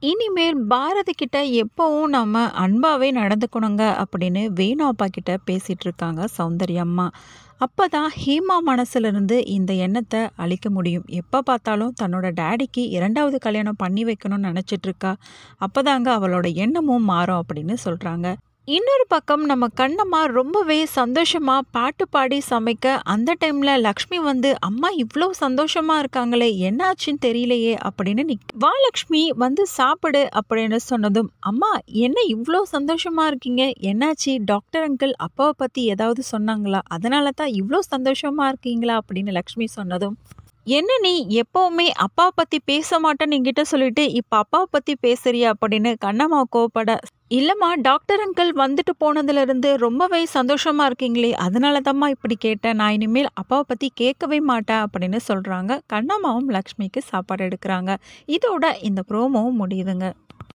இனிமேல் பாரதி கிட்ட எப்பவும் நம்ம அன்பாவே நடந்துக்கணுங்க அப்படின்னு வேணு அப்பா கிட்ட பேசிட்டு இருக்காங்க சௌந்தர்யா அம்மா அப்பதான் ஹேமா மனசுல இருந்து இந்த எண்ணத்தை அழிக்க முடியும் எப்போ பார்த்தாலும் தன்னோட டேடிக்கு இரண்டாவது கல்யாணம் பண்ணி வைக்கணும்னு நினச்சிட்டு இருக்கா அப்பதாங்க அவளோட எண்ணமும் மாறும் அப்படின்னு சொல்றாங்க இன்னொரு பக்கம் நம்ம கண்ணம்மா ரொம்பவே சந்தோஷமா பாட்டு பாடி சமைக்க அந்த டைம்ல லக்ஷ்மி வந்து அம்மா இவ்வளோ சந்தோஷமா இருக்காங்களே என்னாச்சுன்னு தெரியலையே அப்படின்னு நிக் வா லக்ஷ்மி வந்து சாப்பிடு அப்படின்னு சொன்னதும் அம்மா என்ன இவ்வளோ சந்தோஷமா இருக்கீங்க என்னாச்சு டாக்டர் அங்கிள் அப்பாவை பத்தி ஏதாவது சொன்னாங்களா அதனால தான் இவ்வளோ சந்தோஷமா இருக்கீங்களா அப்படின்னு லக்ஷ்மி சொன்னதும் என்ன நீ எப்பவுமே அப்பாவை பத்தி பேச மாட்டேன்னு என்கிட்ட சொல்லிட்டு இப்ப அப்பாவை பத்தி பேசுறியா அப்படின்னு கண்ணம்மா கோவப்பட இல்லம்மா டாக்டர் அங்கிள் வந்துட்டு போனதுல இருந்து ரொம்பவே சந்தோஷமா இருக்கீங்களே அதனால தாம்மா இப்படி கேட்டேன் நான் இனிமேல் அப்பாவை பத்தி கேட்கவே மாட்டேன் அப்படின்னு சொல்றாங்க கண்ணம்மாவும் லக்ஷ்மிக்கு சாப்பாடு எடுக்கிறாங்க இதோட இந்த ப்ரோமோவும் முடியுதுங்க